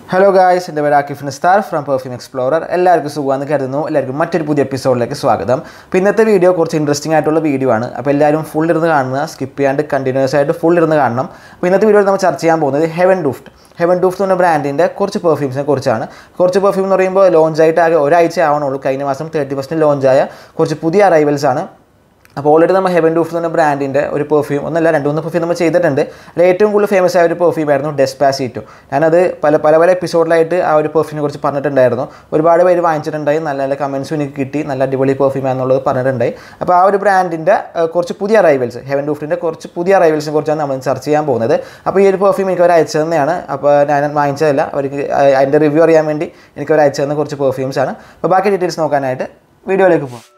hello guys എൻ്റെ പേര് Akif Nistar from perfume explorer എല്ലാവർക്കും സുഖമാണെന്ന് കരുതുന്നു എല്ലാവർക്കും മറ്റൊരു പുതിയ എപ്പിസോഡിലേക്ക് സ്വാഗതം അപ്പോൾ ഇന്നത്തെ വീഡിയോ കുറച്ച് ഇൻട്രസ്റ്റിംഗ് ആയിട്ടുള്ള വീഡിയോ ആണ് അപ്പോൾ എല്ലാവരും ഫുൾ ഇരുന്ന് കാണുക സ്കിപ്പ് ചെയ്യാണ്ട് കണ്ടിന്യൂസ് ആയിട്ട് ഫുൾ ഇരുന്ന് കാണണം അപ്പോൾ ഇന്നത്തെ വീഡിയോയിൽ നമ്മൾ ചർച്ച ചെയ്യാൻ പോകുന്നത് ഹെവൻ ഡൂഫ്റ്റ് ഹെവൻ ഡൂഫ്റ്റ് എന്ന ബ്രാൻഡിൻ്റെ കുറച്ച് പെർഫ്യൂംസിനെ കുറിച്ചാണ് കുറച്ച് പെർഫ്യൂം എന്ന് പറയുമ്പോൾ ലോഞ്ച് ആയിട്ട് ആകെ ഒരാഴ്ച ആവണുള്ളൂ കഴിഞ്ഞ മാസം തേർട്ടി ഫസ്റ്റിന് ലോഞ്ചായ കുറച്ച് പുതിയ അറൈവൽസ് ആണ് അപ്പോൾ ഓൾറെഡി നമ്മൾ ഹെവൻ ഡൂഫ് എന്ന ബ്രാൻഡിൻ്റെ ഒരു പെർഫ്യൂം ഒന്നല്ല രണ്ട് മൂന്ന് പെർഫ്യൂം നമ്മൾ ചെയ്തിട്ടുണ്ട് അതിൽ ഏറ്റവും കൂടുതൽ ഫേമസ് ആയ ഒരു പെർഫ്യൂം ആയിരുന്നു ഡെസ്പാസിറ്റോ ഞാനത് പല പല പല എപ്പിസോഡിലായിട്ട് ആ ഒരു പെർഫ്യൂമിനെ കുറിച്ച് പറഞ്ഞിട്ടുണ്ടായിരുന്നു ഒരുപാട് പേര് വാങ്ങിച്ചിട്ടുണ്ടായി നല്ല നല്ല കമൻസും എനിക്ക് കിട്ടി നല്ല അടിപൊളി പെർഫ്യൂം ആണെന്നുള്ളത് പറഞ്ഞിട്ടുണ്ടായി അപ്പോൾ ആ ഒരു ബ്രാൻഡിൻ്റെ കുറച്ച് പുതിയ അറൈവൽസ് ഹെവൻ ഡൂഫിൻ്റെ കുറച്ച് പുതിയ അറൈവൽസിനെ കുറിച്ചാണ് നമ്മൾ ചർച്ച ചെയ്യാൻ പോകുന്നത് അപ്പോൾ ഈ ഒരു പെർഫ്യൂം എനിക്ക് അവർ അയച്ചു തന്നെയാണ് അപ്പോൾ ഞാൻ വാങ്ങിച്ചതല്ല അവർക്ക് അതിൻ്റെ റിവ്യൂ അറിയാൻ വേണ്ടി എനിക്ക് അവർ അയച്ചു തന്ന കുറച്ച് പെർഫ്യൂംസ് ആണ് അപ്പോൾ ബാക്കി ഡീറ്റെയിൽസ് നോക്കാനായിട്ട് വീഡിയോയിലേക്ക് പോകും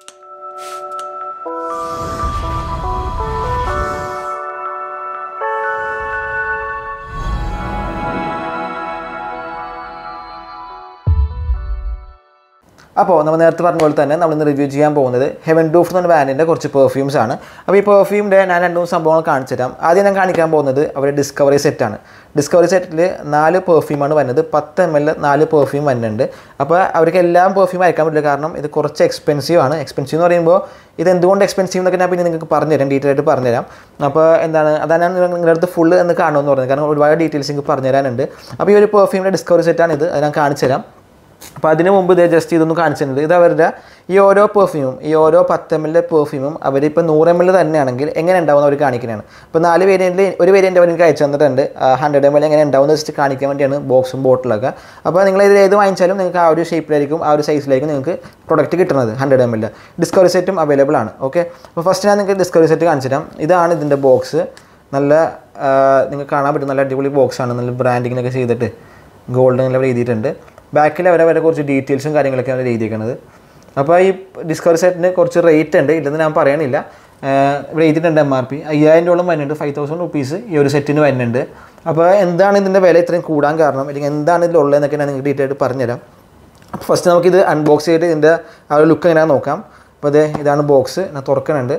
അപ്പോൾ നമ്മൾ നേരത്തെ പറഞ്ഞ പോലെ തന്നെ നമ്മൾ ഇന്ന് റിവ്യൂ ചെയ്യാൻ പോകുന്നത് ഹെവൻ ഡൂഫ് എന്ന ബ്രാൻഡിൻ്റെ കുറച്ച് പെർഫ്യൂംസ് ആണ് അപ്പോൾ ഈ പെർഫ്യൂമിൻ്റെ ഞാൻ രണ്ട് മൂന്ന് സംഭവങ്ങൾ കാണിച്ചു തരാം ആദ്യം ഞാൻ കാണിക്കാൻ പോകുന്നത് അവരുടെ ഡിസ്കവറി സെറ്റാണ് ഡിസ്കവറി സെറ്റിൽ നാല് പെർഫ്യൂമാണ് വരുന്നത് പത്ത് എം എൽ നാല് പെർഫ്യൂം വരുന്നുണ്ട് അപ്പോൾ അവർക്ക് എല്ലാം പെർഫ്യൂം അയക്കാൻ പറ്റില്ല കാരണം ഇത് കുറച്ച് എക്സ്പെൻസീവ് ആണ് എക്സ്പെൻസീവ് എന്ന് പറയുമ്പോൾ ഇത് എന്തുകൊണ്ട് എക്സ്പെൻസീവ് എന്നൊക്കെ ഞാൻ പിന്നെ നിങ്ങൾക്ക് പറഞ്ഞുതരാം ഡീറ്റെയിൽ ആയിട്ട് പറഞ്ഞുതരാം അപ്പോൾ എന്താണ് അതാണ് ഞാൻ നിങ്ങളുടെ അടുത്ത് ഫുള്ള് എന്ന് കാണുമെന്ന് പറഞ്ഞത് കാരണം ഒരുപാട് ഡീറ്റെയിൽസ് നിങ്ങൾക്ക് പറഞ്ഞുതരാനുണ്ട് അപ്പോൾ ഈ ഒരു പെർഫ്യൂമിൻ്റെ ഡിസ്കവറി സെറ്റാണ് ഇത് അത് ഞാൻ കാണിച്ചു തരാം അപ്പോൾ അതിന് മുമ്പ് ഇതേ ജസ്റ്റ് ഇതൊന്ന് കാണിച്ചിട്ടുണ്ട് ഇത് അവരുടെ ഈ ഓരോ പെർഫ്യൂമും ഈ ഓരോ പത്ത് എം എൽ പെർഫ്യൂമും അവരിപ്പോൾ നൂറ് എം എൽ തന്നെയാണെങ്കിൽ എങ്ങനെ ഉണ്ടാവും അവർ കാണിക്കുന്നതാണ് ഇപ്പോൾ നാല് വേരിയൻറ്റിൽ ഒരു വേരിയൻ്റ് അവർ എനിക്ക് അയച്ചു തന്നിട്ടുണ്ട് ഹൺഡ്രഡ് എം എൽ എങ്ങനെ ഉണ്ടാവും വെച്ചിട്ട് കാണിക്കാൻ വേണ്ടിയാണ് ബോക്സും ബോട്ടിലൊക്കെ അപ്പോൾ നിങ്ങൾ ഇത് ഏത് വാങ്ങിച്ചാലും നിങ്ങൾക്ക് ആ ഒരു ഷേപ്പിലായിരിക്കും ആ ഒരു സൈസിലായിരിക്കും നിങ്ങൾക്ക് പ്രൊഡക്റ്റ് കിട്ടുന്നത് ഹൺഡ്രഡ് എം എൽ ഡിസ്കവറി സെറ്റും അവൈലബിൾ ആണ് ഓക്കെ അപ്പോൾ ഫസ്റ്റ് ഞാൻ നിങ്ങൾക്ക് ഡിസ്കവറി സെറ്റ് കാണിച്ചു തരാം ഇതാണ് ഇതിൻ്റെ ബോക്സ് നല്ല നിങ്ങൾക്ക് കാണാൻ പറ്റും നല്ല അടിപൊളി ബോക്സാണ് നല്ല ബ്രാൻഡിങ്ങിനൊക്കെ ചെയ്തിട്ട് ഗോൾഡൻ ലെവൽ എഴുതിയിട്ടുണ്ട് ബാക്കിൽ അവരെ വരെ കുറച്ച് ഡീറ്റെയിൽസും കാര്യങ്ങളൊക്കെ അവർ എഴുതിയിരിക്കുന്നത് അപ്പോൾ ഈ ഡിസ്കവറി സെറ്റിന് കുറച്ച് റേറ്റ് ഉണ്ട് ഇല്ലെന്ന് ഞാൻ പറയണില്ല ഇവിടെ എഴുതിയിട്ടുണ്ട് എം ആർ പി അയ്യായിരം രൂപ വരുന്നുണ്ട് ഫൈവ് തൗസൻഡ് റുപ്പീസ് ഈ ഒരു സെറ്റിന് വരുന്നുണ്ട് അപ്പോൾ എന്താണ് ഇതിൻ്റെ വില ഇത്രയും കൂടാൻ കാരണം അല്ലെങ്കിൽ എന്താണ് ഇതിലുള്ളതെന്നൊക്കെ ഞാൻ നിങ്ങൾക്ക് ഡീറ്റെയിൽ ആയിട്ട് പറഞ്ഞുതരാം അപ്പോൾ ഫസ്റ്റ് നമുക്കിത് അൺബോക്സ് ചെയ്തിട്ട് ഇതിൻ്റെ ആ ഒരു ലുക്ക് എങ്ങനെയാണെന്ന് നോക്കാം അപ്പോൾ ഇത് ഇതാണ് ബോക്സ് ഞാൻ തുറക്കണുണ്ട്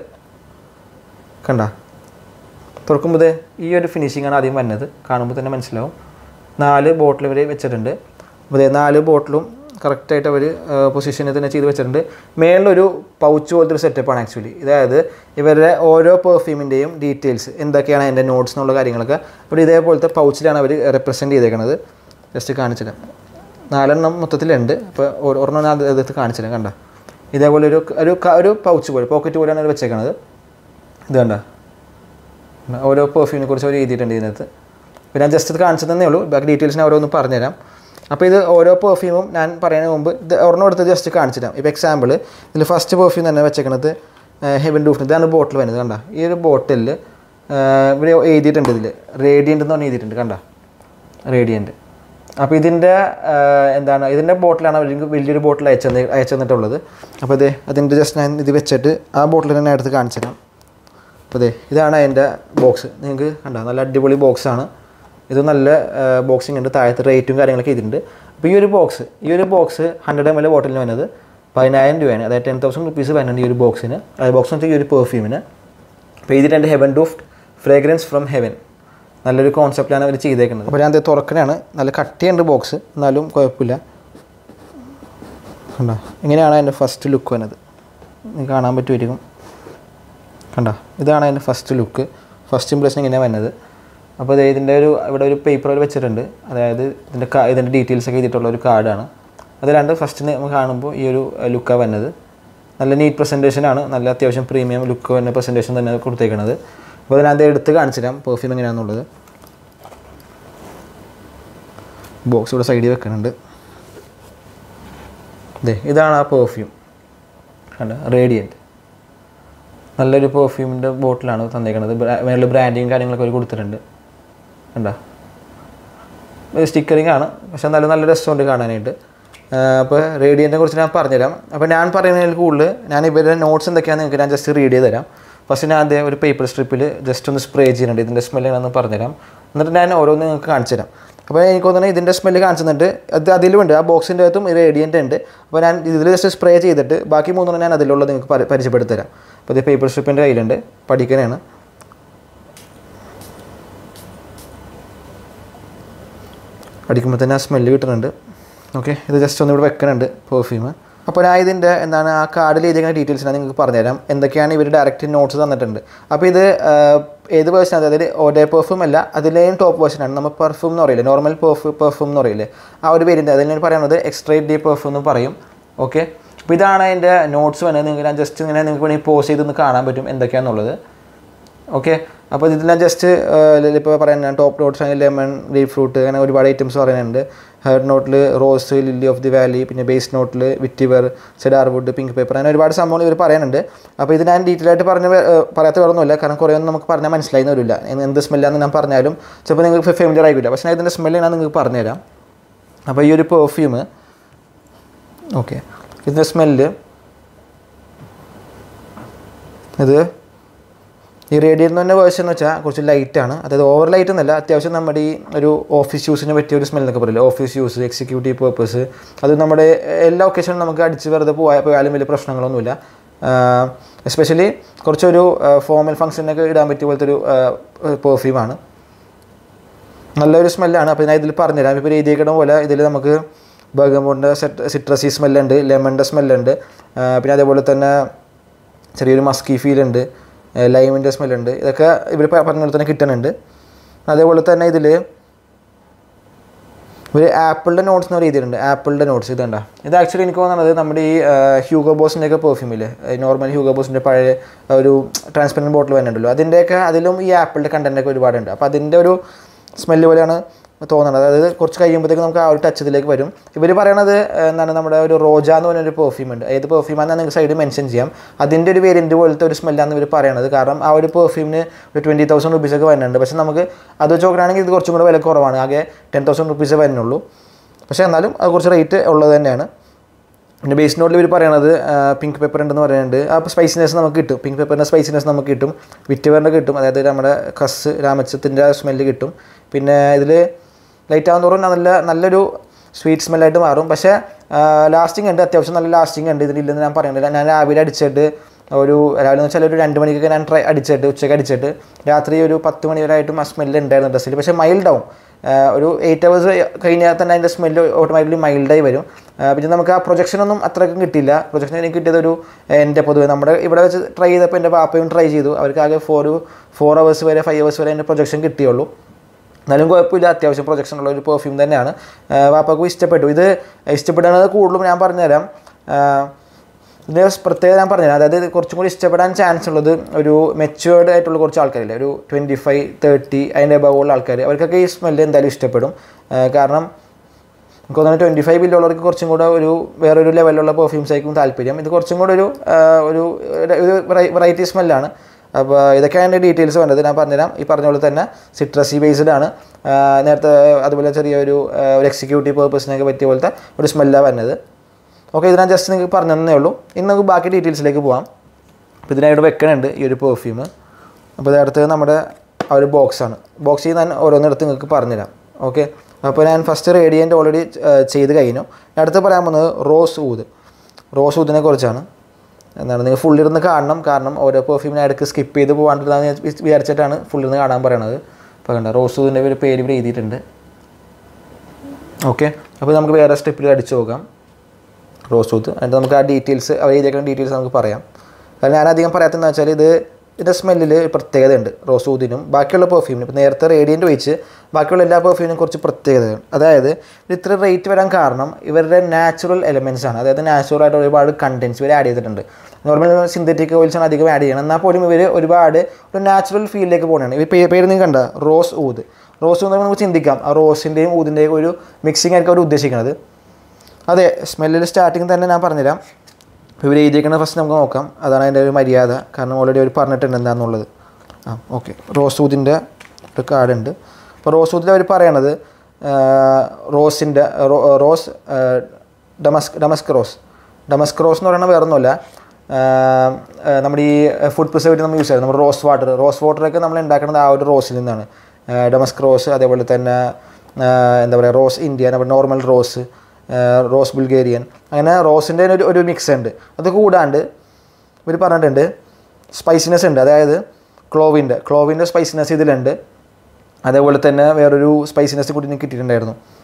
കണ്ട തുറക്കുമ്പോൾ ഇത് ഈ ഒരു ഫിനിഷിംഗ് ആണ് ആദ്യം വരുന്നത് കാണുമ്പോൾ തന്നെ മനസ്സിലാവും നാല് ബോട്ടിൽ ഇവർ വെച്ചിട്ടുണ്ട് അപ്പോൾ നാല് ബോട്ടിലും കറക്റ്റായിട്ട് അവർ പൊസിഷനിൽ തന്നെ ചെയ്ത് വെച്ചിട്ടുണ്ട് മേളിലൊരു പൗച്ച് പോലത്തെ ഒരു സെറ്റപ്പാണ് ആക്ച്വലി അതായത് ഇവരുടെ ഓരോ പെർഫ്യൂമിൻ്റെയും ഡീറ്റെയിൽസ് എന്തൊക്കെയാണ് അതിൻ്റെ നോട്ട്സ് എന്നുള്ള കാര്യങ്ങളൊക്കെ അപ്പോൾ ഇതേപോലത്തെ പൗച്ചിലാണ് അവർ റെപ്രസെൻറ്റ് ചെയ്തേക്കുന്നത് ജസ്റ്റ് കാണിച്ചില്ല നാലെണ്ണം മൊത്തത്തിലുണ്ട് അപ്പോൾ ഒരെണ്ണം ഞാൻ എടുത്ത് കാണിച്ചില്ല കണ്ട ഇതേപോലെ ഒരു ഒരു ഒരു പൗച്ച് പോലെ പോക്കറ്റ് പോലെയാണ് അവർ വെച്ചേക്കണത് ഇത് കണ്ട ഓരോ പെർഫ്യൂമിനെ കുറിച്ച് അവർ എഴുതിയിട്ടുണ്ട് ഇതിനകത്ത് പിന്നെ ഞാൻ ജസ്റ്റ് ഇത് കാണിച്ചു തന്നേ ഉള്ളൂ ബാക്കി ഡീറ്റെയിൽസ് ഞാൻ ഓരോന്ന് പറഞ്ഞുതരാം അപ്പോൾ ഇത് ഓരോ പെർഫ്യൂമും ഞാൻ പറയുന്നതിന് മുമ്പ് ഇത് ഒരെണ്ണം എടുത്ത് ജസ്റ്റ് കാണിച്ചിടാം ഇപ്പോൾ എക്സാമ്പിൾ ഇതിൽ ഫസ്റ്റ് പെർഫ്യൂം തന്നെ വെച്ചേക്കണത് ഹെവൻ ഡൂഫിന് ഇതാണ് ബോട്ടിൽ വരുന്നത് കണ്ട ഈ ഒരു ബോട്ടിലിൽ ഇവിടെ എഴുതിയിട്ടുണ്ട് ഇതിൽ റേഡിയൻ്റ് എന്ന് പറഞ്ഞ് എഴുതിയിട്ടുണ്ട് കണ്ട റേഡിയൻ്റ് അപ്പോൾ ഇതിൻ്റെ എന്താണ് ഇതിൻ്റെ ബോട്ടിലാണ് അവർ വലിയൊരു ബോട്ടിൽ അയച്ചു അയച്ചു തന്നിട്ടുള്ളത് അപ്പോൾ ഇത് അതിൻ്റെ ജസ്റ്റ് ഞാൻ ഇത് വെച്ചിട്ട് ആ ബോട്ടിൽ തന്നെ എടുത്ത് കാണിച്ചു തരാം അപ്പോൾ അതെ ഇതാണ് അതിൻ്റെ ബോക്സ് നിങ്ങൾക്ക് കണ്ട നല്ല അടിപൊളി ബോക്സാണ് ഇത് നല്ല ബോക്സിംഗ് ഉണ്ട് താഴത്തെ റേറ്റും കാര്യങ്ങളൊക്കെ ഇതിട്ടുണ്ട് അപ്പോൾ ഈ ഒരു ബോക്സ് ഈ ഒരു ബോക്സ് ഹൺഡ്രഡ് എം എൽ ബോട്ടിലിന് വരുന്നത് പതിനായിരം രൂപയാണ് അതായത് ടെൻ തൗസൻഡ് റുപ്പീസ് വരുന്നുണ്ട് ഈ ഒരു ബോക്സിന് അതായത് ബോക്സ് എന്ന് വെച്ചാൽ ഈ ഒരു പെർഫ്യൂമിന് അപ്പോൾ ഇതിൻ്റെ heaven duft fragrance from heaven നല്ലൊരു കോൺസെപ്റ്റിലാണ് അവർ ചെയ്തേക്കുന്നത് അപ്പോൾ ഞാൻ അത് തുറക്കണയാണ് നല്ല കട്ടിയുണ്ട് ബോക്സ് എന്നാലും കുഴപ്പമില്ല കണ്ടോ ഇങ്ങനെയാണ് അതിൻ്റെ ഫസ്റ്റ് ലുക്ക് വരുന്നത് നിങ്ങൾക്ക് കാണാൻ പറ്റുമായിരിക്കും കണ്ട ഇതാണ് അതിൻ്റെ ഫസ്റ്റ് ലുക്ക് ഫസ്റ്റ് ഇംപ്രഷൻ ഇങ്ങനെയാണ് വരുന്നത് അപ്പോൾ ഇത് ഇതിൻ്റെ ഒരു ഇവിടെ ഒരു പേപ്പർ വെച്ചിട്ടുണ്ട് അതായത് ഇതിൻ്റെ ഇതിൻ്റെ ഡീറ്റെയിൽസ് ഒക്കെ എഴുതിയിട്ടുള്ള ഒരു കാർഡാണ് അത് രണ്ട് ഫസ്റ്റ് നമുക്ക് കാണുമ്പോൾ ഈ ഒരു ലുക്കാണ് വരുന്നത് നല്ല നീറ്റ് പ്രസൻറ്റേഷനാണ് നല്ല അത്യാവശ്യം പ്രീമിയം ലുക്ക് വരുന്ന പ്രസൻറ്റേഷൻ തന്നെ കൊടുത്തേക്കണത് അപ്പോൾ അതിനകത്ത് എടുത്ത് കാണിച്ചു തരാം പെർഫ്യൂം എങ്ങനെയാണെന്നുള്ളത് ബോക്സ് ഇവിടെ സൈഡിൽ വെക്കുന്നുണ്ട് ഇതേ ഇതാണ് ആ പെർഫ്യൂം കണ്ട റേഡിയൻറ്റ് നല്ലൊരു പെർഫ്യൂമിൻ്റെ ബോട്ടിലാണ് തന്നേക്കുന്നത് മേളിൽ ബ്രാൻഡിങ് കാര്യങ്ങളൊക്കെ അവർ കൊടുത്തിട്ടുണ്ട് കണ്ടോ സ്റ്റിക്കറിങ് ആണ് പക്ഷെ നല്ല നല്ല രസമുണ്ട് കാണാനായിട്ട് അപ്പോൾ റേഡിയൻറ്റിനെ കുറിച്ച് ഞാൻ പറഞ്ഞുതരാം അപ്പോൾ ഞാൻ പറയുന്നതിൽ കൂടുതൽ ഞാൻ ഇവരുടെ നോട്ട്സ് എന്തൊക്കെയാണെന്ന് നിങ്ങൾക്ക് ഞാൻ ജസ്റ്റ് റീഡ് ചെയ്ത് തരാം ഫസ്റ്റ് ഞാൻ അതേ ഒരു പേപ്പർ സ്ട്രിപ്പിൽ ജസ്റ്റ് ഒന്ന് സ്പ്രേ ചെയ്യുന്നുണ്ട് ഇതിൻ്റെ സ്മെല്ല് ഞാനൊന്ന് പറഞ്ഞുതരാം എന്നിട്ട് ഞാൻ ഓരോന്ന് നിങ്ങൾക്ക് കാണിച്ചു തരാം അപ്പോൾ എനിക്ക് തോന്നുന്നത് ഇതിൻ്റെ സ്മെല്ല് കാണിച്ചിട്ടുണ്ട് അത് അതിലുമുണ്ട് ആ ബോക്സിൻ്റെ അകത്തും റേഡിയൻ്റ് ഉണ്ട് അപ്പോൾ ഞാൻ ഇതിൽ ജസ്റ്റ് സ്പ്രേ ചെയ്തിട്ട് ബാക്കി മൂന്നെണ്ണം ഞാൻ അതിലുള്ളത് നിങ്ങൾക്ക് പരിചയപ്പെടുത്തി തരാം അപ്പോൾ ഇത് പേപ്പർ സ്ട്രിപ്പിൻ്റെ കയ്യിലുണ്ട് പഠിക്കാനാണ് അടിക്കുമ്പോൾ തന്നെ ആ സ്മെല്ല് കിട്ടുന്നുണ്ട് ഓക്കെ ഇത് ജസ്റ്റ് ഒന്ന് ഇവിടെ വെക്കുന്നുണ്ട് പെർഫ്യൂം അപ്പോൾ ഞാൻ ഇതിൻ്റെ എന്താണ് ആ കാർഡിൽ എഴുതിയ ഡീറ്റെയിൽസ് ഞാൻ നിങ്ങൾക്ക് പറഞ്ഞുതരാം എന്തൊക്കെയാണ് ഇവർ ഡയറക്റ്റ് നോട്ട്സ് തന്നിട്ടുണ്ട് അപ്പോൾ ഇത് ആ, ഏത് വേർഷൻ അതായത് ഓഡേ പെർഫ്യൂം അല്ല അതിലെയും ടോപ്പ് വേർഷനാണ് നമ്മൾ പെർഫ്യൂം എന്ന് പറയില്ലേ നോർമൽ പെർഫ്യൂ പെർഫ്യൂം എന്ന് പറയില്ലേ ആ ഒരു പേരിൻ്റെ അതിൽ ഞാൻ പറയുന്നത് എക്സ്ട്രേറ്റ് ഡി പെർഫ്യൂം എന്ന് പറയും ഓക്കെ അപ്പോൾ ഇതാണ് അതിൻ്റെ നോട്ട്സ് വന്നത് നിങ്ങൾക്ക് ഞാൻ ജസ്റ്റ് ഇങ്ങനെ നിങ്ങൾക്ക് വേണമെങ്കിൽ പോസ് ചെയ്തൊന്ന് കാണാൻ പറ്റും എന്തൊക്കെയാണെന്നുള്ളത് ഓക്കെ അപ്പോൾ ഇതിൽ ഞാൻ ജസ്റ്റ് ഇപ്പോൾ പറയാൻ ഞാൻ ടോപ്പ് നോട്ട്സ് ആണെങ്കിൽ ലെമൺ ഗ്രേപ്പ് ഫ്രൂട്ട് അങ്ങനെ ഒരുപാട് ഐറ്റംസ് പറയുന്നുണ്ട് ഹെഡ് നോട്ടിൽ rose lily of the valley പിന്നെ ബേസ് നോട്ടിൽ vetiver cedar wood pink pepper അങ്ങനെ ഒരുപാട് സംഭവങ്ങൾ ഇവർ പറയുന്നുണ്ട് അപ്പോൾ ഇത് ഞാൻ ഡീറ്റെയിൽ ആയിട്ട് പറഞ്ഞ ഏഹ്, പറയാത്ത വേറൊന്നുമില്ല കാരണം കുറേ ഒന്നും നമുക്ക് പറഞ്ഞാൽ മനസ്സിലായി വരില്ല എന്ത് എന്ത് സ്മെല്ലാന്ന് ഞാൻ പറഞ്ഞാലും ചിലപ്പോൾ നിങ്ങൾക്ക് ഫെമിലിയർ ആയിക്കില്ല പക്ഷേ ഞാൻ ഇതിൻ്റെ സ്മെല്ല് ഞാൻ നിങ്ങൾക്ക് പറഞ്ഞുതരാം അപ്പോൾ ഈ ഒരു പെർഫ്യൂം ഓക്കെ ഇതിൻ്റെ സ്മെല്ല് ഇത് ഈ റേഡിയൻ തന്നെ വേർഷൻ എന്ന് വെച്ചാൽ കുറച്ച് ലൈറ്റാണ് അതായത് ഓവർ ലൈറ്റ് എന്നല്ല അത്യാവശ്യം നമ്മുടെ ഈ ഒരു ഓഫീസ് യൂസിന് പറ്റിയ ഒരു സ്മെൽ എന്നൊക്കെ പറയില്ല ഓഫീസ് യൂസ് എക്സിക്യൂട്ടീവ് പേർപ്പസ് അത് നമ്മുടെ എല്ലാ ഒക്കേഷനും നമുക്ക് അടിച്ച് വെറുതെ പോയാൽ പോയാലും വലിയ പ്രശ്നങ്ങളൊന്നുമില്ല എസ്പെഷ്യലി കുറച്ചൊരു ഫോമൽ ഫംഗ്ഷനൊക്കെ ഇടാൻ പറ്റിയ പോലത്തെ ഒരു പെർഫ്യൂമാണ് നല്ലൊരു സ്മെല്ലാണ് അപ്പോൾ ഞാൻ ഇതിൽ പറഞ്ഞുതരാം ഇപ്പോൾ എഴുതിയേക്കണ പോലെ ഇതിൽ നമുക്ക് ബർഗമോണിൻ്റെ സിട്രസി സ്മെല്ലുണ്ട് ലെമണിൻ്റെ സ്മെല്ലുണ്ട് പിന്നെ അതേപോലെ തന്നെ ചെറിയൊരു മസ്കി ഫീൽ ഉണ്ട് ലൈമിൻ്റെ സ്മെല്ലുണ്ട് ഇതൊക്കെ ഇവർ പറഞ്ഞ പോലെ തന്നെ കിട്ടുന്നുണ്ട് അതേപോലെ തന്നെ ഇതിൽ ഒരു ആപ്പിളിൻ്റെ നോട്ട്സ് എന്ന് എഴുതിയിട്ടുണ്ട് ആപ്പിളിൻ്റെ നോട്ട്സ് ഇതുണ്ട ഇത് ആക്ച്വലി എനിക്ക് തോന്നുന്നത് നമ്മുടെ ഈ ഹ്യൂഗോ ബോസിൻ്റെ ഒക്കെ പെർഫ്യൂമില്ലേ നോർമൽ ഹ്യൂഗോ ബോസിൻ്റെ പഴയ ഒരു ട്രാൻസ്പെറൻറ്റ് ബോട്ടിൽ വരുന്നുണ്ടല്ലോ അതിൻ്റെയൊക്കെ അതിലും ഈ ആപ്പിളിൻ്റെ കണ്ടൻറ്റൊക്കെ ഒരുപാടുണ്ട് അപ്പോൾ അതിൻ്റെ ഒരു സ്മെല്ല് പോലെയാണ് തോന്നുന്നത് അതായത് കുറച്ച് കഴിയുമ്പോഴത്തേക്ക് നമുക്ക് ആ ഒരു ടച്ച് ഇതിലേക്ക് വരും ഇവർ പറയണത് ഏഹ്, എന്താണ് നമ്മുടെ ഒരു റോജ എന്ന് പറഞ്ഞൊരു പെർഫ്യൂം ഉണ്ട് ഏത് പെർഫ്യൂമാണെന്ന് നിങ്ങൾക്ക് സൈഡിൽ മെൻഷൻ ചെയ്യാം അതിൻ്റെ ഒരു വേരിയൻറ്റ് പോലത്തെ ഒരു സ്മെല്ലാണ് ഇവർ പറയണത് കാരണം ആ ഒരു പെർഫ്യൂമിന് ഒരു ട്വൻറ്റി തൗസൻഡ് റുപ്പീസൊക്കെ വരുന്നുണ്ട് പക്ഷേ നമുക്ക് അത് വെച്ച് നോക്കുകയാണെങ്കിൽ ഇത് കുറച്ചും കൂടെ വില കുറവാണ് ആകെ ടെൻ തൗസൻഡ് റുപ്പീസേ വരുന്നുള്ളൂ പക്ഷേ എന്നാലും അത് കുറച്ച് റേറ്റ് ഉള്ളത് തന്നെയാണ് പിന്നെ ബേസ് നോട്ടിൽ ഇവർ പറയണത് പിങ്ക് പെപ്പർ ഉണ്ടെന്ന് പറയുന്നുണ്ട് ആ സ്പൈസിനെസ് നമുക്ക് കിട്ടും പിങ്ക് പെപ്പറിൻ്റെ സ്പൈസിനെസ് നമുക്ക് കിട്ടും വിറ്റുവറിൻ്റെ കിട്ടും അതായത് നമ്മുടെ കസ് രാമച്ചത്തിൻ്റെ സ്മെല്ല് കിട്ടും പിന്നെ ഇതിൽ ലൈറ്റ് ആകും തോറും നല്ല നല്ലൊരു സ്വീറ്റ് സ്മെല്ലായിട്ട് മാറും പക്ഷേ ലാസ്റ്റിംഗ് ഉണ്ട് അത്യാവശ്യം നല്ല ലാസ്റ്റിംഗ് ഉണ്ട് ഇതിലില്ലെന്ന് ഞാൻ പറയുന്നില്ല ഞാൻ രാവിലെ അടിച്ചിട്ട് ഒരു രാവിലെ എന്ന് വെച്ചാൽ ഒരു രണ്ട് മണിക്കൊക്കെ ഞാൻ ട്രൈ അടിച്ചിട്ട് ഉച്ചയ്ക്ക് അടിച്ചിട്ട് രാത്രി ഒരു പത്ത് മണി വരെ ആയിട്ടും ആ സ്മെല്ല് ഉണ്ടായിരുന്നു ഡ്രസ്സിൽ പക്ഷേ മൈൽഡ് ആവും ആഹ് ഒരു എയ്റ്റ് അവേഴ്സ് കഴിഞ്ഞാൽ തന്നെ അതിൻ്റെ സ്മെല്ല് ഓട്ടോമാറ്റിക്കലി മൈൽഡായി വരും ആഹ് പിന്നെ നമുക്ക് ആ പ്രൊജക്ഷനൊന്നും അത്രയ്ക്കും കിട്ടില്ല പ്രൊജക്ഷൻ എനിക്ക് കിട്ടിയത് ഒരു എൻ്റെ പൊതുവെ നമ്മുടെ ഇവിടെ വെച്ച് ട്രൈ ചെയ്തപ്പോൾ എൻ്റെ പാപ്പയും ട്രൈ ചെയ്തു അവർക്ക് ആകെ ഫോർ ഫോർ അവേഴ്സ് വരെ ഫൈവ് അവേഴ്സ് വരെ എൻ്റെ പ്രൊജക്ഷൻ കിട്ടിയുള്ളൂ എന്നാലും കുഴപ്പമില്ല അത്യാവശ്യം പ്രൊജക്ഷൻ ഉള്ള ഒരു പെർഫ്യൂം തന്നെയാണ് ആഹ് വാപ്പാക്കും ഇഷ്ടപ്പെട്ടു ഇത് ഇഷ്ടപ്പെടുന്നത് കൂടുതലും ഞാൻ പറഞ്ഞുതരാം ആഹ് ഇതിൻ്റെ പ്രത്യേകത ഞാൻ പറഞ്ഞുതരാം അതായത് ഇത് കുറച്ചും കൂടി ഇഷ്ടപ്പെടാൻ ചാൻസ് ഉള്ളത് ഒരു മെച്ചുവേർഡ് ആയിട്ടുള്ള കുറച്ച് ആൾക്കാരില്ലേ ഒരു ട്വൻറ്റി ഫൈവ് തേർട്ടി അതിൻ്റെ above ഉള്ള ആൾക്കാർ അവർക്കൊക്കെ ഈ സ്മെല്ല് എന്തായാലും ഇഷ്ടപ്പെടും ആഹ് കാരണം എനിക്ക് തോന്നുന്നു ട്വൻറ്റി ഫൈവ് ബില്ലുള്ളവർക്ക് കുറച്ചും കൂടെ ഒരു വേറൊരു ലെവലിലുള്ള പെർഫ്യൂംസ് ആയിരിക്കും താല്പര്യം ഇത് കുറച്ചും കൂടെ ഒരു ആഹ് ഒരു ഒരു വെറൈറ്റി സ്മെല്ലാണ് അപ്പോൾ ഇതൊക്കെയാണ് എൻ്റെ ഡീറ്റെയിൽസ് വേണ്ടത് ഞാൻ പറഞ്ഞുതരാം ഈ പറഞ്ഞ പോലെ തന്നെ സിട്രസി ബേസ്ഡ് ആണ് ആഹ് നേരത്തെ അതുപോലെ ചെറിയൊരു ആഹ് ഒരു എക്സിക്യൂട്ടീവ് പേർപ്പസിനൊക്കെ പറ്റിയ പോലത്തെ ഒരു സ്മെല്ലാണ് വരുന്നത് ഓക്കെ ഇത് ഞാൻ ജസ്റ്റ് നിങ്ങൾക്ക് പറഞ്ഞു തന്നേ ഉള്ളൂ ഇനി നമുക്ക് ബാക്കി ഡീറ്റെയിൽസിലേക്ക് പോകാം അപ്പോൾ ഇതിനായിട്ട് വെക്കണുണ്ട് ഈ ഒരു പെർഫ്യൂം അപ്പോൾ ഇത് അടുത്തത് നമ്മുടെ ആ ഒരു ബോക്സാണ് ബോക്സിൽ ഞാൻ ഓരോന്നിടത്ത് നിങ്ങൾക്ക് പറഞ്ഞുതരാം ഓക്കെ അപ്പോൾ ഞാൻ ഫസ്റ്റ് റേഡിയൻ്റ് ഓൾറെഡി ചെയ്ത് കഴിഞ്ഞു അടുത്ത് പറയാൻ പോകുന്നത് റോസ് ഊത് റോസ് ഊതിനെ കുറിച്ചാണ് എന്താണ് നിങ്ങൾ ഫുള്ളിരുന്ന് കാണണം കാരണം ഓരോ പെർഫ്യൂമിനെ ഇടയ്ക്ക് സ്കിപ്പ് ചെയ്ത് പോകാണ്ടിരുന്നാന്ന് ഞാൻ വിചാ- വിചാരിച്ചിട്ടാണ് ഫുള്ളിരുന്ന് കാണാൻ പറയണത് അപ്പോൾ കണ്ട റോസ് ഊതിൻ്റെ ഒരു പേര് ഇവിടെ എഴുതിയിട്ടുണ്ട് ഓക്കെ അപ്പോൾ നമുക്ക് വേറെ സ്റ്റെപ്പിൽ അടിച്ചു നോക്കാം റോസ് ഊത്ത് എന്നിട്ട് നമുക്ക് ആ ഡീറ്റെയിൽസ് അവർ എഴുതിയേക്കുന്ന ഡീറ്റെയിൽസ് നമുക്ക് പറയാം കാരണം ഞാൻ അധികം പറയാത്തതെന്ന് വെച്ചാൽ ഇത് ഇതിൻ്റെ സ്മെല്ലിൽ പ്രത്യേകത ഉണ്ട് റോസ് ഊതിനും ബാക്കിയുള്ള പെർഫ്യൂമിനും ഇപ്പോൾ നേരത്തെ റേഡിയൻ്റ് വെച്ച് ബാക്കിയുള്ള എല്ലാ പെർഫ്യൂമിനും കുറച്ച് പ്രത്യേകതയാണ് അതായത് ഇത് ഇത്ര റേറ്റ് വരാൻ കാരണം ഇവരുടെ നാച്ചുറൽ എലമെൻറ്റ്സ് ആണ് അതായത് നാച്ചുറൽ ആയിട്ട് ഒരുപാട് കണ്ടൻസ് ഇവർ ആഡ് ചെയ്തിട്ടുണ്ട് നോർമൽ സിന്തറ്റിക് ഓയിൽസ് ആണ് അധികം ആഡ് ചെയ്യണം എന്നാൽ പോലും ഇവർ ഒരുപാട് ഒരു നാച്ചുറൽ ഫീലിലേക്ക് പോകുന്നതാണ് ഇവർ പേര് പേര് നിങ്ങൾ കണ്ട റോസ് ഊത് റോസ് ഊത് നമുക്ക് ചിന്തിക്കാം ആ റോസിൻ്റെയും ഊതിൻ്റെയും ഒരു മിക്സിംഗ് ആയിരിക്കും അവർ ഉദ്ദേശിക്കുന്നത് അതെ സ്മെല്ലിൽ സ്റ്റാർട്ടിങ് തന്നെ ഞാൻ പറഞ്ഞുതരാം ഇപ്പോൾ ഇവർ എഴുതിയേക്കുന്നത് ഫസ്റ്റ് നമുക്ക് നോക്കാം അതാണ് അതിൻ്റെ ഒരു മര്യാദ കാരണം ഓൾറെഡി അവർ പറഞ്ഞിട്ടുണ്ട് എന്താണെന്നുള്ളത് ആ ഓക്കെ റോസൂദിൻ്റെ ഒരു കാർഡ് ഉണ്ട് അപ്പോൾ റോസൂദിൽ അവർ പറയണത് റോസിൻ്റെ rose damask damask rose damask rose എന്ന് പറയുന്നത് വേറെ ഒന്നുമല്ല ആഹ് ആഹ് നമ്മുടെ ഈ ഫുഡ് പ്രിസർവേറ്റീവ് നമ്മൾ യൂസ് ചെയ്യുന്നത് നമ്മുടെ റോസ് വാട്ടർ റോസ് വാട്ടറൊക്കെ നമ്മൾ ഉണ്ടാക്കുന്നത് ആ ഒരു റോസിൽ നിന്നാണ് ആഹ് ഡമസ്ക് റോസ് അതേപോലെ തന്നെ ആഹ് എന്താ പറയുക റോസ് ഇന്ത്യ നമ്മുടെ നോർമൽ റോസ് ആഹ് റോസ് ബുൾഗേറിയൻ അങ്ങനെ റോസിൻ്റെ ഒരു ഒരു മിക്സ് ഉണ്ട് അത് കൂടാണ്ട് ഇവർ പറഞ്ഞിട്ടുണ്ട് സ്പൈസിനെസ് ഉണ്ട് അതായത് ക്ലോവിൻ്റെ ക്ലോവിൻ്റെ സ്പൈസിനെസ് ഇതിലുണ്ട് അതേപോലെ തന്നെ വേറൊരു സ്പൈസിനെസ് കൂടി എനിക്ക് കിട്ടിയിട്ടുണ്ടായിരുന്നു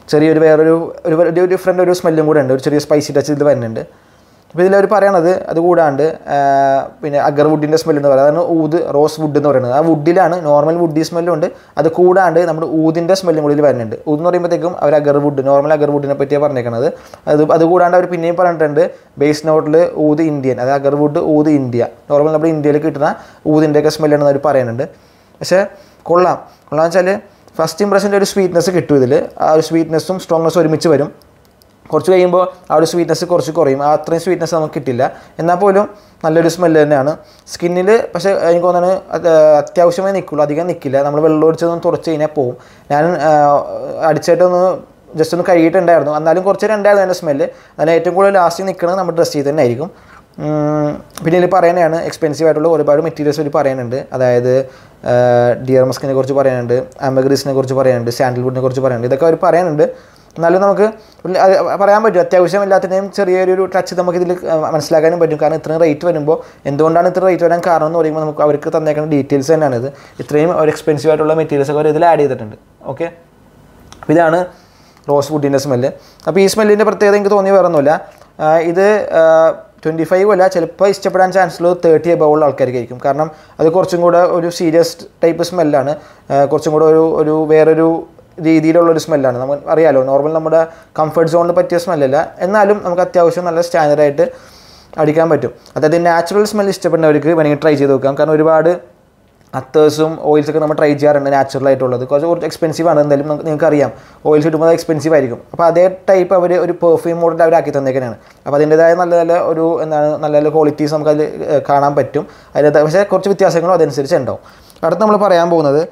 ചെറിയൊരു വേറൊരു ഒരു ഒരു ഡിഫറെൻ്റ് ഒരു സ്മെല്ലും കൂടെ ഉണ്ട് ഒരു ചെറിയ സ്പൈസി ടച്ച് ഇതിൽ വരുന്നുണ്ട് അപ്പോൾ ഇതിലവർ പറയണത് അത് കൂടാണ്ട് ആ, പിന്നെ അഗർ വുഡിൻ്റെ സ്മെല്ല് എന്ന് പറയുന്നത് അതാണ് ഊത് റോസ് വുഡ് എന്ന് പറയുന്നത് ആ വുഡിലാണ് നോർമൽ വുഡി സ്മെല്ലും ഉണ്ട് അത് കൂടാണ്ട് നമ്മുടെ ഊതിൻ്റെ സ്മെല്ലും കൂടി ഇതിൽ വരുന്നുണ്ട് ഊത് എന്ന് പറയുമ്പോഴത്തേക്കും അവർ അഗർ വുഡ് നോർമൽ അഗർ വുഡിനെ പറ്റിയാണ് പറഞ്ഞേക്കുന്നത് അത് അത് കൂടാണ്ട് അവർ പിന്നെയും പറഞ്ഞിട്ടുണ്ട് ബേസ് നോട്ടിൽ ഊത് ഇന്ത്യൻ അത് അഗർ വുഡ് ഊത് ഇന്ത്യ നോർമൽ നമ്മുടെ ഇന്ത്യയിൽ കിട്ടുന്ന ഊതിൻ്റെയൊക്കെ സ്മെല്ലാണെന്ന് അവർ പറയുന്നുണ്ട് പക്ഷേ കൊള്ളാം കൊള്ളാന്ന് വെച്ചാൽ ഫസ്റ്റ് ഇംപ്രഷൻ്റെ ഒരു സ്വീറ്റ്നെസ് കിട്ടും ഇതിൽ ആ ഒരു സ്വീറ്റ്നെസ്സും സ്ട്രോങ്നെസ്സും ഒരുമിച്ച് വരും കുറച്ച് കഴിയുമ്പോൾ ആ ഒരു സ്വീറ്റ്നെസ് കുറച്ച് കുറയും ആ അത്രയും സ്വീറ്റ്നെസ് നമുക്ക് കിട്ടില്ല എന്നാൽ പോലും നല്ലൊരു സ്മെല്ല് തന്നെയാണ് സ്കിന്നിൽ പക്ഷേ എനിക്ക് തോന്നുന്നത് അത് അത്യാവശ്യമേ നിൽക്കുള്ളൂ അധികം നിൽക്കില്ല നമ്മൾ വെള്ളം ഒടിച്ചതൊന്നും തുറച്ച് കഴിഞ്ഞാൽ പോകും ഞാൻ ആ, അടിച്ചിട്ടൊന്ന് ജസ്റ്റ് ഒന്ന് കഴുകിയിട്ടുണ്ടായിരുന്നു എന്നാലും കുറച്ച് നേരം ഉണ്ടായിരുന്നു എൻ്റെ സ്മെല്ല് അതിന് ഏറ്റവും കൂടുതൽ ലാസ്റ്റ് നിൽക്കുന്നത് നമ്മുടെ ഡ്രസ്സ് ചെയ്ത് തന്നെ ആയിരിക്കും ഉം, പിന്നെ ഇതിൽ പറയാനാണ് എക്സ്പെൻസീവ് ആയിട്ടുള്ള ഒരുപാട് മെറ്റീരിയൽസ് ഒരു പറയുന്നുണ്ട് അതായത് ഡിയർ മസ്കിനെ കുറിച്ച് പറയാനുണ്ട് ആംബഗ്രീസിനെ കുറിച്ച് പറയാനുണ്ട് സാൻഡൽവുഡിനെ കുറിച്ച് പറയാനുണ്ട് ഇതൊക്കെ അവർ പറയാനുണ്ട് എന്നാലും നമുക്ക് ഒരു- അത് പറയാൻ പറ്റും അത്യാവശ്യം എല്ലാത്തിൻ്റെയും ചെറിയൊരു ടച്ച് നമുക്ക് ഇതിൽ മനസ്സിലാക്കാനും പറ്റും കാരണം ഇത്രയും റേറ്റ് വരുമ്പോൾ എന്തുകൊണ്ടാണ് ഇത്ര റേറ്റ് വരാൻ കാരണം എന്ന് പറയുമ്പോൾ നമുക്ക് അവർക്ക് തന്നേക്കുന്ന ഡീറ്റെയിൽസ് തന്നെയാണ് ഇത് ഇത്രയും ഒരു എക്സ്പെൻസീവ് ആയിട്ടുള്ള മെറ്റീരിയൽസ് ഒക്കെ അവർ ഇതിൽ ആഡ് ചെയ്തിട്ടുണ്ട് ഓക്കെ അപ്പോൾ ഇതാണ് റോസ് വുഡിൻ്റെ സ്മെല്ല് അപ്പോൾ ഈ സ്മെല്ലിൻ്റെ പ്രത്യേകത എനിക്ക് തോന്നി വേറെ ഒന്നുമില്ല ആ, ഇത് ട്വൻറ്റി ഫൈവ് അല്ല ചിലപ്പോൾ ഇഷ്ടപ്പെടാൻ ചാൻസ് ഉള്ളത് തേർട്ടി എബവ് ഉള്ള ആൾക്കാർക്കായിരിക്കും കാരണം അത് കുറച്ചും കൂടെ ഒരു സീരിയസ് ടൈപ്പ് സ്മെല്ലാണ് കുറച്ചും കൂടെ ഒരു ഒരു വേറൊരു രീതിയിലുള്ള ഒരു സ്മെല്ലാണ് നമ്മൾ അറിയാലോ നോർമൽ നമ്മുടെ കംഫർട്ട് സോണിൽ പറ്റിയ സ്മെല്ലല്ല എന്നാലും നമുക്ക് അത്യാവശ്യം നല്ല സ്റ്റാൻഡേർഡായിട്ട് അടിക്കാൻ പറ്റും അതായത് നാച്ചുറൽ സ്മെൽ ഇഷ്ടപ്പെടുന്നവർക്ക് വേണമെങ്കിൽ ട്രൈ ചെയ്ത് നോക്കാം കാരണം ഒരുപാട് അത്തേഴ്സും ഓയിൽസൊക്കെ നമ്മൾ ട്രൈ ചെയ്യാറുണ്ട് നാച്ചുറൽ ആയിട്ടുള്ളത് കുറച്ച് കുറച്ച് എക്സ്പെൻസീവ് ആണ് എന്തായാലും നമുക്ക് നിങ്ങൾക്ക് അറിയാം ഓയിൽസ് കിട്ടുമ്പോൾ അത് എക്സ്പെൻസീവ് ആയിരിക്കും അപ്പോൾ അതേ ടൈപ്പ് അവർ ഒരു പെർഫ്യൂം മോഡൽ അവർ ആക്കി തന്നേക്കാനാണ് അപ്പോൾ അതിൻ്റെതായ നല്ല നല്ല ഒരു എന്താണ് നല്ല നല്ല ക്വാളിറ്റീസ് നമുക്ക് അതിൽ കാണാൻ പറ്റും അതിൻ്റെ പക്ഷേ കുറച്ച് വ്യത്യാസങ്ങളും അതനുസരിച്ച് ഉണ്ടാവും അടുത്ത് നമ്മൾ പറയാൻ പോകുന്നത്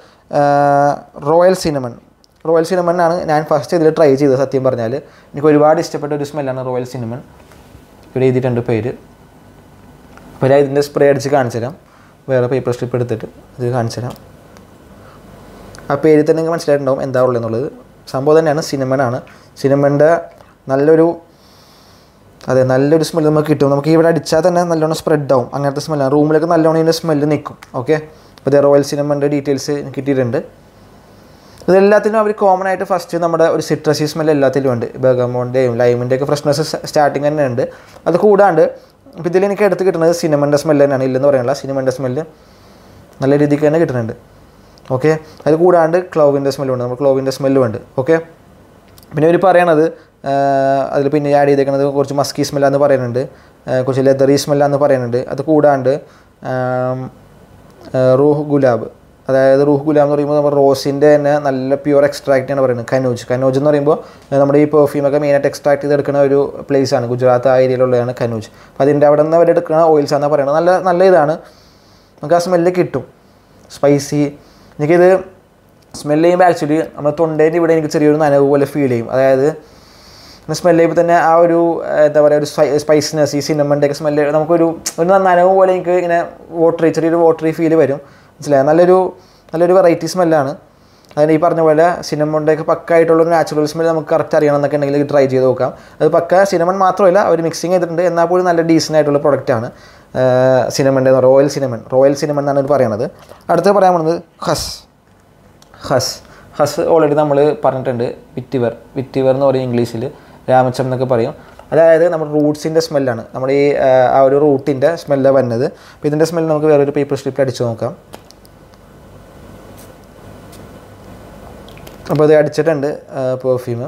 റോയൽ സിനമൺ റോയൽ സിനമൺ ആണ് ഞാൻ ഫസ്റ്റ് ഇതിൽ ട്രൈ ചെയ്തത് സത്യം പറഞ്ഞാൽ എനിക്ക് ഒരുപാട് ഇഷ്ടപ്പെട്ട ഒരു സ്മെല്ലാണ് റോയൽ സിനമൺ ഇവിടെ എഴുതിയിട്ടുണ്ട് പേര് അപ്പോൾ ഞാൻ ഇതിൻ്റെ സ്പ്രേ അടിച്ച് കാണിച്ചു തരാം വേറെ പേപ്പർ സ്ട്രിപ്പ് എടുത്തിട്ട് ഇത് കാണിച്ചു തരാം ആ പേരിൽ തന്നെ നിങ്ങൾക്ക് മനസ്സിലായിട്ടുണ്ടാവും എന്താ ഉള്ളതെന്നുള്ളത് സംഭവം തന്നെയാണ് സിനിമൺ ആണ് സിനിമൻ്റെ നല്ലൊരു അതെ നല്ലൊരു സ്മെല്ല് നമുക്ക് കിട്ടും നമുക്ക് ഇവിടെ അടിച്ചാൽ തന്നെ നല്ലോണം സ്പ്രെഡ് ആവും അങ്ങനത്തെ സ്മെല്ലാണ് റൂമിലൊക്കെ നല്ലോണം ഇതിൻ്റെ സ്മെല്ല് നിൽക്കും ഓക്കെ അപ്പോൾ ഇത് റോയൽ സിനിമൻ്റെ ഡീറ്റെയിൽസ് കിട്ടിയിട്ടുണ്ട് ഇതെല്ലാത്തിനും അവർ കോമൺ ആയിട്ട് ഫസ്റ്റ് നമ്മുടെ ഒരു സിട്രസി സ്മെൽ എല്ലാത്തിലും ഉണ്ട് ബഗമോൻ്റെയും ലൈമിൻ്റെയൊക്കെ ഫ്രഷ്നെസ് സ്റ്റാർട്ടിങ് തന്നെ ഉണ്ട് അത് കൂടാണ്ട് ഇപ്പോൾ ഇതിൽ എനിക്ക് എടുത്ത് കിട്ടുന്നത് സിനിമൻ്റെ സ്മെല്ല് തന്നെയാണ് ഇല്ലെന്ന് പറയാനുള്ള സിനിമൻ്റെ സ്മെല്ല് നല്ല രീതിക്ക് തന്നെ കിട്ടുന്നുണ്ട് ഓക്കെ അത് കൂടാണ്ട് ക്ലോവിൻ്റെ സ്മെല്ലുണ്ട് നമ്മൾ ക്ലോവിൻ്റെ സ്മെല്ലും ഉണ്ട് ഓക്കെ പിന്നെ അവർ പറയണത് അതിൽ പിന്നെ ആഡ് ചെയ്തേക്കുന്നത് കുറച്ച് മസ്കി സ്മെല്ലാന്ന് പറയുന്നുണ്ട് ആ, കുറച്ച് ലെതറി സ്മെല്ലാന്ന് പറയുന്നുണ്ട് അത് കൂടാണ്ട് ആം, ആ, റൂഹ് ഗുലാബ് അതായത് റൂഹ് ഗുലാബ് എന്ന് പറയുമ്പോൾ നമ്മൾ റോസിൻ്റെ തന്നെ നല്ല പ്യുവർ എക്സ്ട്രാക്റ്റ് ആണ് പറയുന്നത് കനോജ് കനോജ് എന്ന് പറയുമ്പോൾ ആ, നമ്മുടെ ഈ പെർഫ്യൂമൊക്കെ മെയിനായിട്ട് എക്സ്ട്രാക്ട് ചെയ്തെടുക്കുന്ന ഒരു place ആണ് ഗുജറാത്ത് ആ ഏരിയയിലുള്ളതാണ് കനോജ് അപ്പോൾ അതിൻ്റെ അവിടെ നിന്ന് അവരെടുക്കുന്ന ഓയിൽസ് ആണെന്ന് പറയുന്നത് നല്ല നല്ല ഇതാണ് നമുക്ക് ആ സ്മെല്ല് കിട്ടും സ്പൈസി എനിക്കിത് സ്മെല്ല് ചെയ്യുമ്പോൾ ആക്ച്വലി നമ്മുടെ തൊണ്ടേൻ്റെ ഇവിടെ എനിക്ക് ചെറിയൊരു നനവ് പോലെ ഫീൽ ചെയ്യും അതായത് സ്മെല്ല് ചെയ്യുമ്പോൾ തന്നെ ആ ഒരു ആ, എന്താ പറയുക ഒരു സ്പൈസിനെസ് ഈ സിനിമൻ്റെ ഒക്കെ സ്മെല്ല് നമുക്കൊരു ഒരു നനവ് പോലെ എനിക്ക് ഇങ്ങനെ വാട്ടറി ചെറിയൊരു വാട്ടറി ഫീൽ വരും മനസ്സിലായോ നല്ലൊരു നല്ലൊരു വെറൈറ്റി സ്മെല്ലാണ് അതിന് ഈ പറഞ്ഞ പോലെ സിനിമൻ്റെ ഒക്കെ പക്കായിട്ടുള്ള ഒരു നാച്ചുറൽ സ്മെൽ നമുക്ക് കറക്റ്റ് അറിയണം എന്നൊക്കെ ഉണ്ടെങ്കിൽ ട്രൈ ചെയ്ത് നോക്കാം അത് പക്ക സിനിമൺ മാത്രമല്ല അവർ മിക്സിങ് ചെയ്തിട്ടുണ്ട് എന്നാൽ പോലും നല്ല ഡീസൻ്റ് ആയിട്ടുള്ള പ്രൊഡക്റ്റാണ് സിനിമൻ്റെ റോയൽ സിനിമൺ റോയൽ സിനിമൺ എന്നാണ് ഇത് പറയുന്നത് അടുത്ത് പറയാൻ പോകുന്നത് ഹസ് ഹസ് ഹസ് ഓൾറെഡി നമ്മൾ പറഞ്ഞിട്ടുണ്ട് വിറ്റിവർ വിറ്റിവർ എന്ന് പറയും ഇംഗ്ലീഷിൽ രാമച്ചം എന്നൊക്കെ പറയും അതായത് നമ്മുടെ റൂട്ട്സിൻ്റെ സ്മെല്ലാണ് നമ്മുടെ ഈ ആ, ആ ഒരു റൂട്ടിൻ്റെ സ്മെല്ലാണ് വരുന്നത് അപ്പോൾ ഇതിൻ്റെ സ്മെല്ല് നമുക്ക് വേറൊരു പേപ്പർ സ്ട്രിപ്പിൽ അടിച്ചു നോക്കാം അപ്പോൾ ഇത് അടിച്ചിട്ടുണ്ട് പെർഫ്യൂം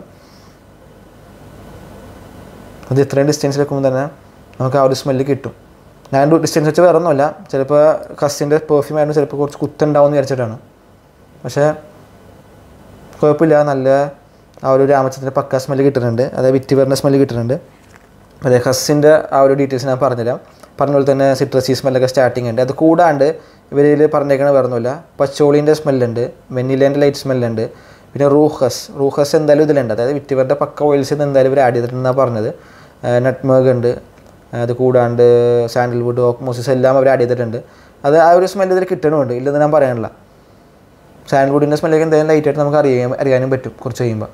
അത് ഇത്രയും ഡിസ്റ്റൻസ് വെക്കുമ്പോൾ തന്നെ നമുക്ക് ആ ഒരു സ്മെല്ല് കിട്ടും ഞാൻ ഡിസ്റ്റൻസ് വെച്ച് വേറെ ഒന്നുമല്ല ചിലപ്പോൾ കസിൻ്റെ പെർഫ്യൂം ആയിരുന്നു ചിലപ്പോൾ കുറച്ച് കുത്തുണ്ടാവും എന്ന് വിചാരിച്ചിട്ടാണ് പക്ഷേ കുഴപ്പമില്ല നല്ല ആ ഒരു രാമചന്ദ്രൻ്റെ പക്ക സ്മെല്ല് കിട്ടുന്നുണ്ട് അതായത് വിറ്റിവറിൻ്റെ സ്മെല്ല് കിട്ടുന്നുണ്ട് അതെ ഹസ്സിൻ്റെ ആ ഒരു ഡീറ്റെയിൽസ് ഞാൻ പറഞ്ഞുതരാം പറഞ്ഞ പോലെ തന്നെ സിട്രസി സ്മെല്ലൊക്കെ സ്റ്റാർട്ടിങ് ഉണ്ട് അത് കൂടാണ്ട് ഇവരിൽ പറഞ്ഞേക്കണ വേറെ ഒന്നുമില്ല പച്ചോളിൻ്റെ സ്മെല്ലുണ്ട് വെനിലേൻ്റെ ലൈറ്റ് സ്മെല്ലുണ്ട് പിന്നെ റൂഹസ് റൂഹസ് എന്തായാലും ഇതിലുണ്ട് അതായത് വിറ്റിവറിൻ്റെ പക്ക ഓയിൽസ് എന്തായാലും ഇവർ ആഡ് ചെയ്തിട്ടുണ്ടെന്നാണ് പറഞ്ഞത് നട്ട്മേഗ് ഉണ്ട് അത് കൂടാണ്ട് സാൻഡൽവുഡ് ഓക്മോസിസ് എല്ലാം അവർ ആഡ് ചെയ്തിട്ടുണ്ട് അത് ആ ഒരു സ്മെല്ല് ഇതിൽ കിട്ടണമുണ്ട് ഇല്ലെന്ന് ഞാൻ പറയാനില്ല സാൻഡ്വുഡിൻ്റെ സ്മെല്ലൊക്കെ എന്തെങ്കിലും ലൈറ്റായിട്ട് നമുക്ക് അറിയാൻ അറിയാനും പറ്റും കുറച്ച് കഴിയുമ്പോൾ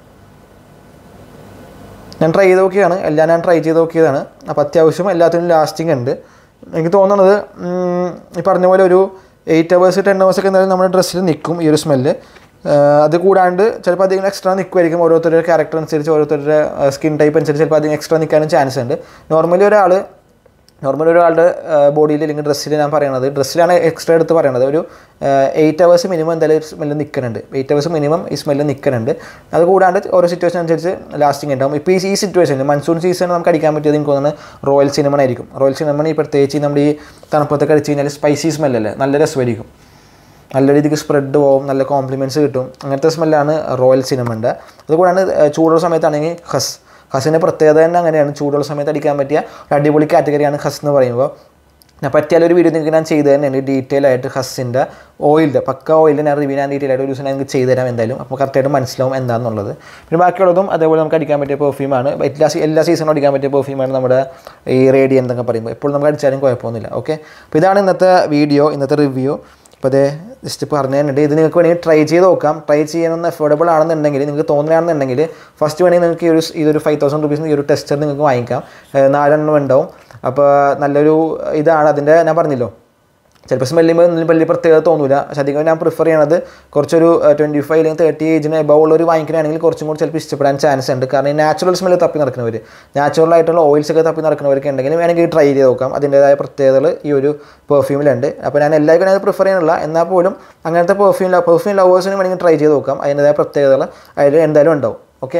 ഞാൻ ട്രൈ ചെയ്ത് നോക്കിയാണ് എല്ലാം ഞാൻ ട്രൈ ചെയ്ത് നോക്കിയതാണ് അപ്പോൾ അത്യാവശ്യം എല്ലാത്തിനും ലാസ്റ്റിംഗ് ഉണ്ട് എനിക്ക് തോന്നുന്നത് ഉം, ഈ പറഞ്ഞ പോലെ ഒരു എയ്റ്റ് അവേഴ്സ് ടെൻ അവേഴ്സ് ഒക്കെ എന്തായാലും നമ്മുടെ ഡ്രസ്സിൽ നിൽക്കും ഈ ഒരു സ്മെല്ല് ആഹ് അത് കൂടാണ്ട് ചിലപ്പോൾ അധികം എക്സ്ട്രാ നിൽക്കുമായിരിക്കും ഓരോരുത്തരുടെ ക്യാരക്ടർ അനുസരിച്ച് ഓരോരുത്തരുടെ സ്കിൻ ടൈപ്പ് അനുസരിച്ച് ചിലപ്പോൾ അധികം എക്സ്ട്രാ നിൽക്കാനും ചാൻസ് ഉണ്ട് നോർമലി ഒരാൾ നോർമലി ഒരാളുടെ ബോഡിയിൽ അല്ലെങ്കിൽ ഡ്രസ്സിൽ ഞാൻ പറയണത് ഡ്രസ്സിലാണ് എക്സ്ട്രാ എടുത്ത് പറയണത് ഒരു എയ്റ്റ് അവേഴ്സ് മിനിമം എന്തായാലും സ്മെല്ല് നിൽക്കുന്നുണ്ട് എയ്റ്റ് അവേഴ്സ് മിനിമം ഈ സ്മെല്ല് നിൽക്കുന്നുണ്ട് അത് കൂടാണ്ട് ഓരോ സിറ്റുവേഷൻ അനുസരിച്ച് ലാസ്റ്റിംഗ് ഉണ്ടാവും ഇപ്പോൾ ഈ ഈ സിറ്റുവേഷനിൽ മൺസൂൺ സീസൺ നമുക്ക് അടിക്കാൻ പറ്റിയത് എനിക്ക് തോന്നുന്നത് റോയൽ സിനിമൺ ആയിരിക്കും റോയൽ സിനിമൺ ഈ പ്രത്യേകിച്ച് നമ്മുടെ ഈ തണുപ്പത്തൊക്കെ അടിച്ച് കഴിഞ്ഞാൽ സ്പൈസി സ്മെല്ലല്ലേ നല്ല രസമായിരിക്കും നല്ല രീതിക്ക് സ്പ്രെഡ് പോവും നല്ല കോംപ്ലിമെൻറ്റ്സ് കിട്ടും അങ്ങനത്തെ സ്മെല്ലാണ് റോയൽ സിനിമൻ്റെ അതുകൂടാണ്ട് ഏഹ് ചൂടുള്ള സമയത്താണെങ്കിൽ ഹസ് ഹസിൻ്റെ പ്രത്യേകത തന്നെ അങ്ങനെയാണ് ചൂടുള്ള സമയത്ത് അടിക്കാൻ പറ്റിയ ഒരു അടിപൊളി കാറ്റഗറിയാണ് ഹസ് എന്ന് പറയുമ്പോൾ ഞാൻ പറ്റിയാൽ ഒരു വീഡിയോ നിങ്ങൾക്ക് ഞാൻ ചെയ്തു തന്നെയാണ് ഡീറ്റെയിൽ ആയിട്ട് ഹസ്സിൻ്റെ ഓയിലിൻ്റെ പക്ക ഓയിലിൻ്റെ ഞാൻ റിവ്യൂ ഞാൻ ഡീറ്റെയിൽ ആയിട്ട് ഒരു ദിവസം ഞാൻ നിങ്ങൾക്ക് ചെയ്തു തരാം എന്തായാലും അപ്പോൾ കറക്റ്റായിട്ട് മനസ്സിലാവും എന്താണെന്നുള്ളത് പിന്നെ ബാക്കിയുള്ളതും അതേപോലെ നമുക്ക് അടിക്കാൻ പറ്റിയ പെർഫ്യൂമാണ് എല്ലാ സീ- എല്ലാ സീസണും അടിക്കാൻ പറ്റിയ പെർഫ്യൂമാണ് നമ്മുടെ ഈ റേഡിയൻ എന്നൊക്കെ പറയുമ്പോൾ എപ്പോഴും നമുക്ക് അടിച്ചാലും കുഴപ്പമൊന്നുമില്ല ഓക്കെ അപ്പോൾ ഇതാണ് ഇന്നത്തെ വീഡിയോ ഇന്നത്തെ റിവ്യൂ അപ്പോൾ അതേ ജസ്റ്റ് പറഞ്ഞു തന്നിട്ട് ഇത് നിങ്ങൾക്ക് വേണമെങ്കിൽ ട്രൈ ചെയ്ത് നോക്കാം ട്രൈ ചെയ്യാനൊന്ന് അഫോർഡബിൾ ആണെന്നുണ്ടെങ്കിൽ നിങ്ങൾക്ക് തോന്നുകയാണെന്നുണ്ടെങ്കിൽ ഫസ്റ്റ് വേണമെങ്കിൽ നിങ്ങൾക്ക് ഈ ഒരു ഇതൊരു ഫൈവ് തൗസൻഡ് റുപ്പീസിന് ഈ ഒരു ടെസ്റ്റർ നിങ്ങൾക്ക് വാങ്ങിക്കാം ഏഹ് നാലെണ്ണം ഉണ്ടാവും അപ്പോൾ നല്ലൊരു ഇതാണ് അതിൻ്റെ ഞാൻ പറഞ്ഞല്ലോ ചിലപ്പോൾ സ്മെല്ലുമ്പോൾ ഒന്നും വലിയ പ്രത്യേകത തോന്നില്ല പക്ഷെ അധികം ഞാൻ പ്രിഫർ ചെയ്യണത് കുറച്ചൊരു ട്വൻറ്റി ഫൈവ് അല്ലെങ്കിൽ തേർട്ടി ഏജിന് എബവ് ഉള്ളൊരു വാങ്ങിക്കുകയാണെങ്കിൽ കുറച്ചും കൂടി ചിലപ്പോൾ ഇഷ്ടപ്പെടാൻ ചാൻസ് ഉണ്ട് കാരണം ഈ നാച്ചുറൽ സ്മെല്ല് തപ്പി നടക്കുന്നവർ നാച്ചുറൽ ആയിട്ടുള്ള ഓയിൽസ് ഒക്കെ തപ്പി നടക്കുന്നവർക്ക് ഉണ്ടെങ്കിൽ വേണമെങ്കിൽ ട്രൈ ചെയ്ത് നോക്കാം അതിൻ്റേതായ പ്രത്യേകതകൾ ഈ ഒരു പെർഫ്യൂമിലുണ്ട് അപ്പോൾ ഞാൻ എല്ലാവർക്കും അത് പ്രിഫർ ചെയ്യണില്ല എന്നാൽ പോലും അങ്ങനത്തെ പെർഫ്യൂം പെർഫ്യൂം ലവേഴ്സിന് വേണമെങ്കിൽ ട്രൈ ചെയ്ത് നോക്കാം അതിൻ്റേതായ പ്രത്യേകതകൾ അതിൽ എന്തായാലും ഉണ്ടാവും ഓക്കെ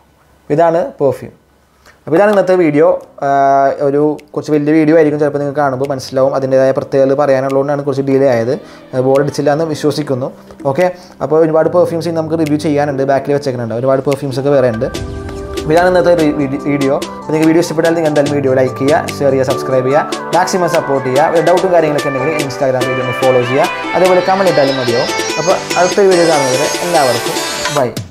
ഇതാണ് പെർഫ്യൂം അപ്പോൾ ഇതാണ് ഇന്നത്തെ വീഡിയോ ആഹ് ഒരു കുറച്ച് വലിയ വീഡിയോ ആയിരിക്കും ചിലപ്പോൾ നിങ്ങൾക്ക് കാണുമ്പോൾ മനസ്സിലാവും അതിൻ്റേതായ പ്രത്യേകതകൾ പറയാനുള്ളതുകൊണ്ടാണ് കുറച്ച് ഡിലേ ആയത് ബോർഡ് അടിച്ചില്ല എന്ന് വിശ്വസിക്കുന്നു ഓക്കെ അപ്പോൾ ഒരുപാട് പെർഫ്യൂംസ് നമുക്ക് റിവ്യൂ ചെയ്യാനുണ്ട് ബാക്കിൽ വെച്ചേക്കുന്നുണ്ട് ഒരുപാട് പെർഫ്യൂംസ് ഒക്കെ വേറെ ഉണ്ട് അപ്പോൾ ഇതാണ് ഇന്നത്തെ റി- വീഡി- വീഡിയോ അപ്പോൾ നിങ്ങൾക്ക് വീഡിയോ ഇഷ്ടപ്പെട്ടാൽ നിങ്ങൾ എന്തായാലും വീഡിയോ ലൈക്ക് ചെയ്യുക ഷെയർ ചെയ്യുക സബ്സ്ക്രൈബ് ചെയ്യുക മാക്സിമം സപ്പോർട്ട് ചെയ്യുക ഡൗട്ടും കാര്യങ്ങളൊക്കെ ഉണ്ടെങ്കിൽ ഇൻസ്റ്റാഗ്രാം പേജ് ഒന്ന് ഫോളോ ചെയ്യുക അതേപോലെ കമൻറ്റ് ഇട്ടാലും മതിയോ അപ്പോൾ അടുത്ത വീഡിയോ കാണുന്നവരെ എല്ലാവർക്കും ബൈ